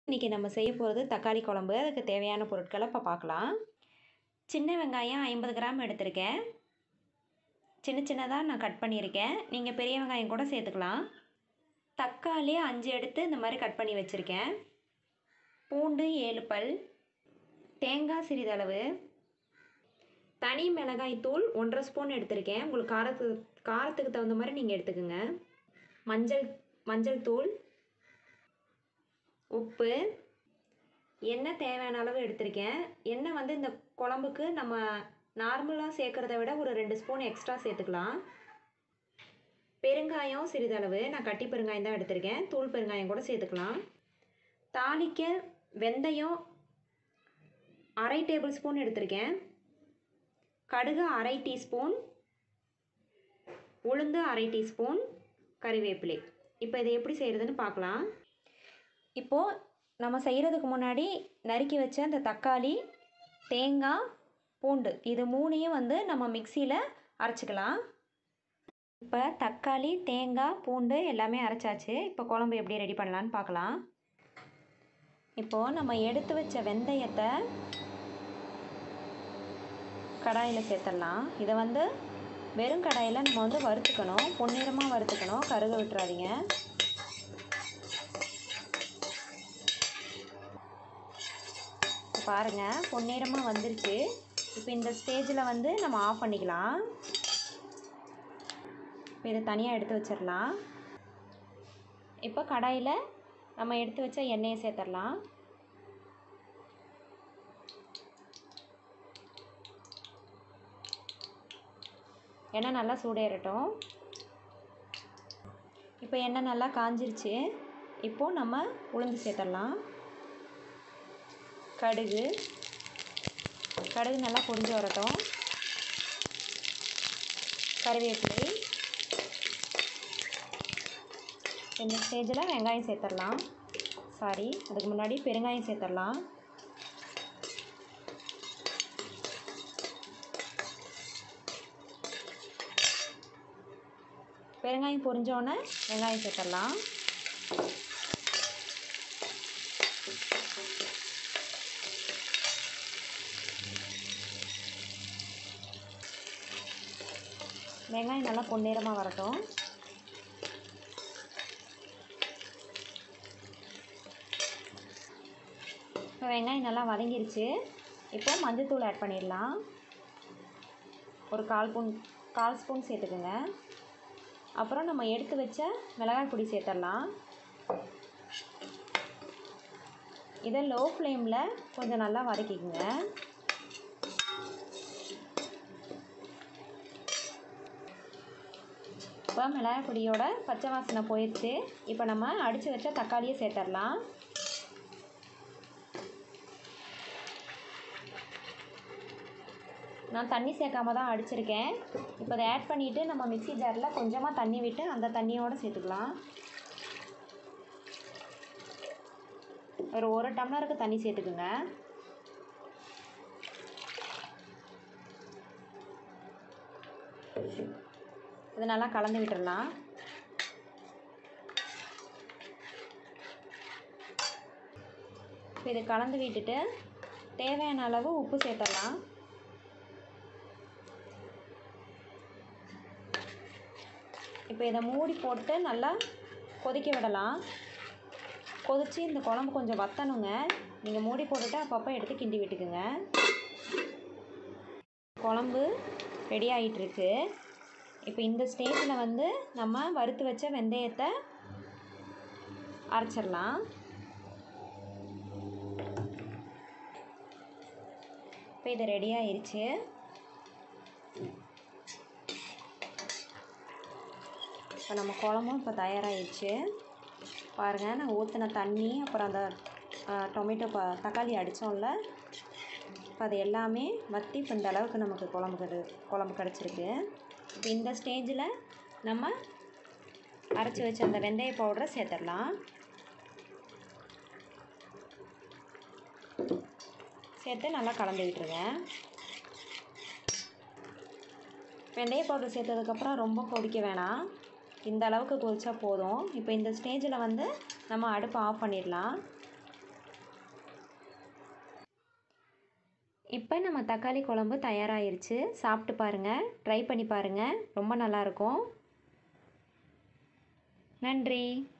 இன்றைக்கி நம்ம செய்ய போகிறது தக்காளி குழம்பு அதுக்கு தேவையான பொருட்களை இப்போ பார்க்கலாம் சின்ன வெங்காயம் ஐம்பது கிராம் எடுத்திருக்கேன் சின்ன சின்னதாக நான் கட் பண்ணியிருக்கேன் நீங்கள் பெரிய வெங்காயம் கூட சேர்த்துக்கலாம் தக்காளி அஞ்சு எடுத்து இந்த மாதிரி கட் பண்ணி வச்சுருக்கேன் பூண்டு ஏழு பல் தேங்காய் சிறிதளவு தனி மிளகாய் தூள் ஒன்றரை ஸ்பூன் எடுத்திருக்கேன் உங்களுக்கு காரத்துக்கு காரத்துக்கு தகுந்த மாதிரி நீங்கள் எடுத்துக்கோங்க மஞ்சள் மஞ்சள் தூள் உப்பு எண்ணெய் தேவையான அளவு எடுத்திருக்கேன் எண்ணெய் வந்து இந்த குழம்புக்கு நம்ம நார்மலாக சேர்க்குறத விட ஒரு ரெண்டு ஸ்பூன் எக்ஸ்ட்ரா சேர்த்துக்கலாம் பெருங்காயம் சிறிதளவு நான் கட்டி பெருங்காயம் தான் எடுத்திருக்கேன் தூள் பெருங்காயம் கூட சேர்த்துக்கலாம் தாளிக்க வெந்தயம் அரை டேபிள் ஸ்பூன் எடுத்திருக்கேன் கடுகு அரை டீஸ்பூன் உளுந்து அரை டீஸ்பூன் கறிவேப்பிலை இப்போ இதை எப்படி செய்கிறதுன்னு பார்க்கலாம் இப்போது நம்ம செய்கிறதுக்கு முன்னாடி நறுக்கி வச்ச அந்த தக்காளி தேங்காய் பூண்டு இது மூணையும் வந்து நம்ம மிக்சியில் அரைச்சிக்கலாம் இப்போ தக்காளி தேங்காய் பூண்டு எல்லாமே அரைச்சாச்சு இப்போ குழம்பு எப்படி ரெடி பண்ணலான்னு பார்க்கலாம் இப்போது நம்ம எடுத்து வச்ச வெந்தயத்தை கடாயில் சேர்த்துடலாம் இதை வந்து வெறும் கடாயில் நம்ம வந்து வறுத்துக்கணும் பொன்னிறமாக வறுத்துக்கணும் கருக விட்டுறாதீங்க பாருங்கள் பொன்னிறமாக வந்துருச்சு இப்போ இந்த ஸ்டேஜில் வந்து நம்ம ஆஃப் பண்ணிக்கலாம் இப்போ இதை தனியாக எடுத்து வச்சிடலாம் இப்போ கடாயில் நம்ம எடுத்து வச்ச எண்ணெயை சேர்த்துடலாம் எண்ணெய் நல்லா சூடேறட்டும் இப்போ எண்ணெய் நல்லா காஞ்சிருச்சு இப்போது நம்ம உளுந்து சேர்த்துடலாம் கடுகு கடுகு நல்லா பொரிஞ்சு வரட்டும் கருவேப்பிலை இந்த ஸ்டேஜில் வெங்காயம் சேர்த்துடலாம் சாரி அதுக்கு முன்னாடி பெருங்காயம் சேர்த்துடலாம் பெருங்காயம் பொரிஞ்சோடனே வெங்காயம் சேர்த்துடலாம் வெங்காயம் நல்லா பொன்னிறமாக வரட்டும் இப்போ வெங்காயம் நல்லா வதங்கிருச்சு இப்போ மஞ்சள்தூள் ஆட் பண்ணிடலாம் ஒரு கால் ஸ்பூன் கால் ஸ்பூன் சேர்த்துக்குங்க அப்புறம் நம்ம எடுத்து வச்ச மிளகாய் பொடி சேர்த்துடலாம் இதை லோ ஃப்ளேமில் கொஞ்சம் நல்லா வதக்கிக்குங்க இப்போ மிளகாய் பொடியோட பச்சை வாசனை போயிடுச்சு இப்போ நம்ம அடித்து வச்ச தக்காளியை சேர்த்துடலாம் நான் தண்ணி சேர்க்காம தான் அடிச்சிருக்கேன் இப்போ அதை ஆட் பண்ணிவிட்டு நம்ம மிக்சி ஜாரில் கொஞ்சமாக தண்ணி விட்டு அந்த தண்ணியோடு சேர்த்துக்கலாம் ஒரு ஒரு டம்ளருக்கு தண்ணி சேர்த்துக்குங்க இது நல்லா கலந்து விட்டுடலாம் இப்போ இது கலந்து விட்டுட்டு தேவையான அளவு உப்பு சேர்த்துடலாம் இப்போ இதை மூடி போட்டு நல்லா கொதிக்க விடலாம் கொதித்து இந்த குழம்பு கொஞ்சம் வத்தணுங்க நீங்கள் மூடி போட்டுட்டு அப்பப்போ எடுத்து கிண்டி விட்டுக்குங்க குழம்பு ரெடி ஆகிட்டுருக்கு இப்போ இந்த ஸ்டேஜில் வந்து நம்ம வறுத்து வச்ச வெந்தயத்தை அரைச்சிடலாம் இப்போ இது ரெடி ஆயிடுச்சு இப்போ நம்ம குழம்பும் இப்போ தயாராகிடுச்சு பாருங்கள் நான் ஊற்றின தண்ணி அப்புறம் அந்த டொமேட்டோ ப தக்காளி அடித்தோம்ல இப்போ அது எல்லாமே வற்றி இப்போ இந்த அளவுக்கு நமக்கு குழம்பு கிட குழம்பு கிடச்சிருக்கு இப்போ இந்த ஸ்டேஜில் நம்ம அரைச்சி வச்ச அந்த வெந்தய பவுடரை சேர்த்துடலாம் சேர்த்து நல்லா கலந்து விட்டுருங்க வெந்தய பவுடர் சேர்த்ததுக்கப்புறம் ரொம்ப கொதிக்க வேணாம் இந்த அளவுக்கு கொதிச்சா போதும் இப்போ இந்த ஸ்டேஜில் வந்து நம்ம அடுப்பை ஆஃப் பண்ணிடலாம் இப்போ நம்ம தக்காளி குழம்பு தயாராகிருச்சு சாப்பிட்டு பாருங்கள் ட்ரை பண்ணி பாருங்கள் ரொம்ப நல்லாயிருக்கும் நன்றி